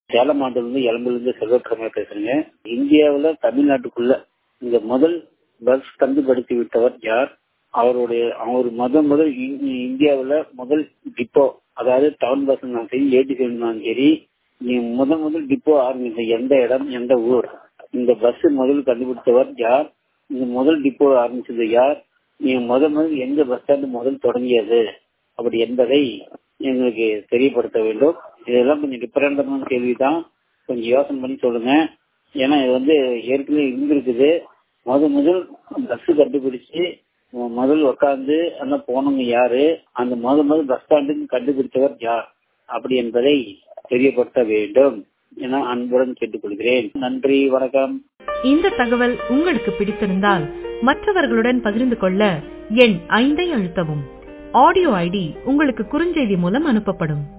சேலம் மாவட்டத்திலிருந்து எலம்பிலிருந்து செல்வக்கிழமை பேசுறேங்க இந்தியாவுல தமிழ்நாட்டுக்குள்ள இந்த முதல் பஸ் கண்டுபிடித்து விட்டவர் யார் அவருடைய அவர் முத முதல் இ- இந்தியாவுல முதல் டிப்போ அதாவது டவுன் பஸ் சரி ஏடிசி இருந்தாலும் சரி நீ முத முதல் டிப்போ ஆரம்பித்த எந்த இடம் எந்த ஊர் இந்த பஸ் முதல் கண்டுபிடித்தவர் யார் இந்த முதல் டிப்போ ஆரம்பிச்சது யார் நீ முத முதல் எங்க பஸ் ஸ்டாண்ட் முதல் தொடங்கியது அப்படி என்பதை எங்களுக்கு தெரியப்படுத்த வேண்டும் இதெல்லாம் கொஞ்சம் டிஃபரெண்டான கேள்விதான் கொஞ்சம் யோசனை பண்ணி சொல்லுங்க ஏன்னா இது வந்து ஏற்கனவே இருந்திருக்குது முத முதல் பஸ் கண்டுபிடிச்சு மு- முதல் உட்காந்து அந்த போனவங்க யாரு அந்த முத முதல் பஸ் ஸ்டாண்டுக்கு கண்டுபிடித்தவர் யார் அப்படி என்பதை தெரியப்படுத்த வேண்டும் என அன்புடன் கேட்டுக்கொள்கிறேன் நன்றி வணக்கம் இந்த தகவல் உங்களுக்கு பிடித்திருந்தால் மற்றவர்களுடன் பகிர்ந்து கொள்ள எண் ஐந்தை அழுத்தவும் ஆடியோ ஐடி உங்களுக்கு குறுஞ்செய்தி மூலம் அனுப்பப்படும்